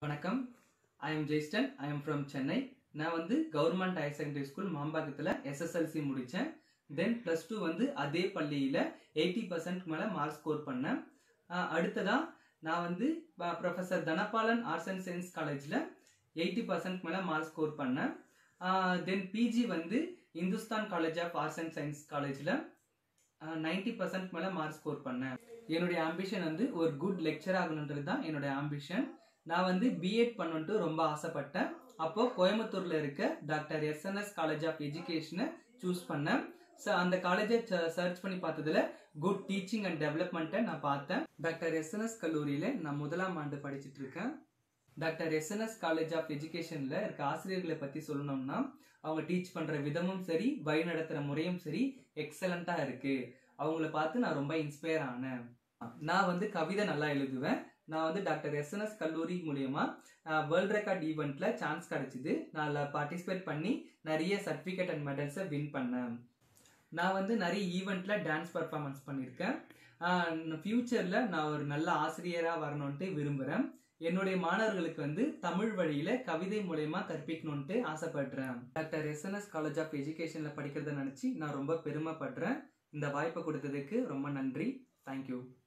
வணக்கம் I am Jaiston I am from Chennai நான் வந்து கவர்மெண்ட் ஹையர் செகண்டரி ஸ்கூல் மாம்பாக்கத்தில் எஸ்எஸ்எல்சி முடித்தேன் தென் ப்ளஸ் டூ வந்து அதே பள்ளியில் எயிட்டி பர்சன்ட் மேலே மார்க் ஸ்கோர் பண்ணேன் ஆஹ் அடுத்ததா நான் வந்து professor Dhanapalan arts and science காலேஜில் எயிட்டி பர்சன்ட் மேலே மார்க் ஸ்கோர் பண்ணேன் தென் பிஜி வந்து Hindustan college of arts and science காலேஜில் நைன்டி பர்சன்ட் மேலே மார்க் ஸ்கோர் பண்ணேன் என்னுடைய ஆம்பிஷன் வந்து ஒரு குட் லெக்சர் ஆகணுன்றது தான் என்னுடைய ஆம்பிஷன் நான் வந்து பிஎட் பண்ணணுன்ட்டு ரொம்ப ஆசைப்பட்டேன் அப்போ கோயம்புத்தூர்ல இருக்க டாக்டர் எஸ்என்எஸ் காலேஜ் ஆஃப் எஜுகேஷனை சூஸ் பண்ணேன் ஸோ அந்த காலேஜை சர்ச் பண்ணி பார்த்ததுல குட் டீச்சிங் அண்ட் டெவலப்மெண்ட்டை நான் பார்த்தேன் டாக்டர் எஸ்என்எஸ் கல்லூரியில நான் முதலாம் ஆண்டு படிச்சிட்டு இருக்கேன் டாக்டர் எஸ்என்எஸ் காலேஜ் ஆஃப் எஜுகேஷன்ல இருக்க ஆசிரியர்களை பத்தி சொல்லணும்னா அவங்க டீச் பண்ற விதமும் சரி வழி நடத்துற முறையும் சரி எக்ஸலண்டா இருக்கு அவங்கள பார்த்து நான் ரொம்ப இன்ஸ்பயர் ஆனேன் நான் வந்து கவிதை நல்லா எழுதுவேன் நான் வந்து டாக்டர் எஸ்என்எஸ் கல்லூரி மூலியமா வேர்ல்ட் ரெக்கார்ட் ஈவெண்ட்ல சான்ஸ் கிடைச்சிது நான் அதில் பார்ட்டிசிபேட் பண்ணி நிறைய சர்டிஃபிகேட் அண்ட் மெடல்ஸை வின் பண்ணேன் நான் வந்து நிறைய ஈவெண்ட்ல டான்ஸ் பர்ஃபார்மன்ஸ் பண்ணியிருக்கேன் ஃபியூச்சர்ல நான் ஒரு நல்ல ஆசிரியராக வரணும்ட்டு விரும்புகிறேன் என்னுடைய மாணவர்களுக்கு வந்து தமிழ் வழியில கவிதை மூலயமா கற்பிக்கணும்ட்டு ஆசைப்படுறேன் டாக்டர் எஸ்என்எஸ் காலேஜ் ஆஃப் எஜுகேஷன்ல படிக்கிறத நினைச்சு நான் ரொம்ப பெருமைப்படுறேன் இந்த வாய்ப்பை கொடுத்ததுக்கு ரொம்ப நன்றி தேங்க்யூ